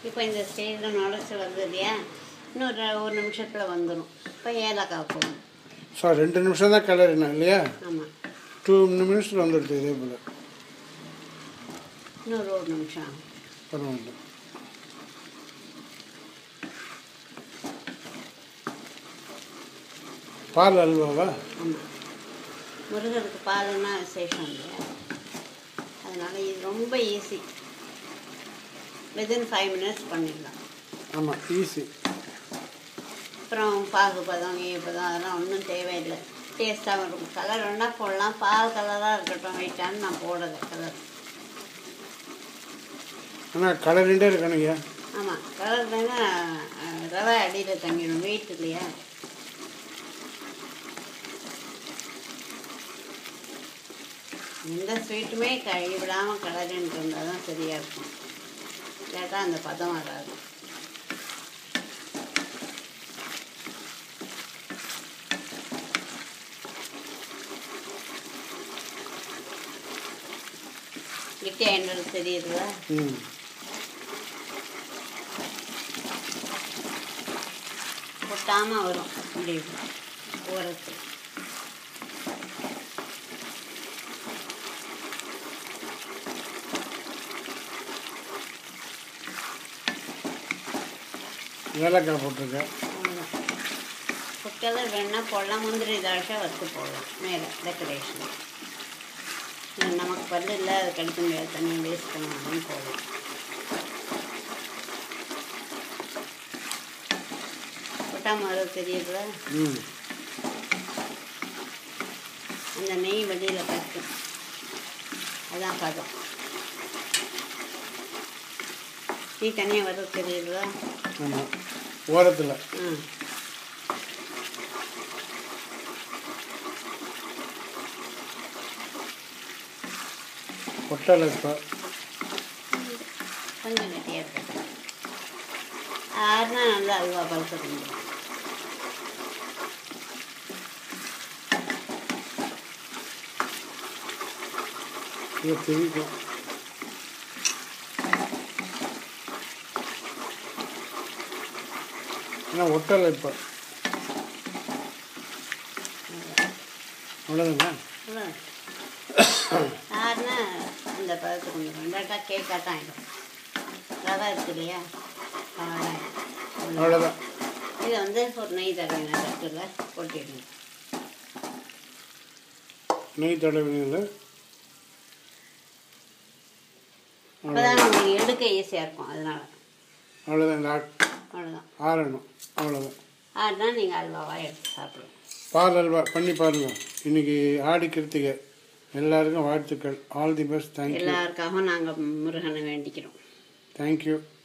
இப்போ இந்த ஸ்டேஜில் நுழைச்சி வருது இல்லையா இன்னும் ஒரு ஒரு நிமிஷத்தில் வந்துடும் இப்போ ஏலக்காய் போடணும் ஸோ ரெண்டு நிமிஷம் தான் கிளறினேன் இல்லையா ஆமாம் டூ நிமிஷத்தில் வந்துடுது இதே போல் இன்னொரு ஒரு நிமிஷம் ஆகும் பரவாயில்ல பால் அல்வாவா ஆமாம் முருகருக்கு பாலுன்னா விசேஷம் இல்லையா அதனால் இது ரொம்ப ஈஸி வித்தின் ஃபைவ் மினிட்ஸ் பண்ணிடலாம் ஆமாம் ஈஸி அப்புறம் பாகு பதம் ஈப்பதம் அதெல்லாம் ஒன்றும் தேவையில்லை டேஸ்ட்டாகவும் இருக்கும் கலர் வேணால் போடலாம் பால் கலராக இருக்கட்டும் வெயிட்டான்னு நான் போடலை கலர் ஆனால் கலரிண்டே இருக்கணுங்க ஆமாம் கலர் வேணா அஹ், ரவை அடியில் தங்கிடும் வெயிட் இல்லையா எந்த ஸ்வீட்டுமே கழுவி விடாமல் கலரின்னு இருந்தால் தான் சரியாக இருக்கும் கேட்டால் அந்த பதம் வராது கிட்டே என்னது தெரியுதுல ம் கொட்டாமல் வரும் இப்படி ஓரத்து ஏலக்காய் போட்டிருக்கேன் அவ்வளோதான் புட்டெல்லாம் வேணால் போடலாம் முந்திரி திராட்சை வறுத்து போடலாம் மேலே டெக்கரேஷன் நமக்கு பல்லு இல்லை அது கடிக்க முடியாது தண்ணியை வேஸ்ட் பண்ணணும் போடலாம் கொட்டாமல் வர தெரியுதுல ம் அந்த நெய் வெளியில் கட்டும் அதான் பதம் டீ தனியாக வர தெரியுதுல ஆமாம் ஓரத்தில் ம் பொட்டலை இப்போ கொஞ்சம் கட்டியாக இருக்கட்டும் ஆறுனா நல்லா அல்வா பழுக்க கொஞ்சம் இதை திரிக்கும் ஏன்னா ஒட்டலை இப்போ அவ்வளோதாங்க ஆறுனா அந்த பதத்துக்கு கொஞ்சம் ரெண்டாட்டா கேக்காட்டம் ஆகிடும் ரவை இருக்கு இல்லையா அவ்வளோதான் அவ்வளோதான் இதை வந்து ஒரு நெய் தடவின தட்டில் கொட்டிடணும் நெய் தடவினில் அப்போதான் உங்களுக்கு எடுக்க ஈஸியாக இருக்கும் அதனால அவ்வளோதான் இந்த ஆ- அவ்வளோதான் ஆறணும் அவ்வளோதான் ஆறுனா நீங்கள் அல்வாவாக எடுத்து சாப்பிடுங்க பால் அல்வா பண்ணி பாருங்க இன்னைக்கு ஆடி கிருத்திகை எல்லாருக்கும் வாழ்த்துக்கள் ஆல் தி பெஸ்ட் தேங்க்யூ எல்லாருக்காகவும் நாங்கள் முருகனை வேண்டிக்கிறோம் தேங்க்யூ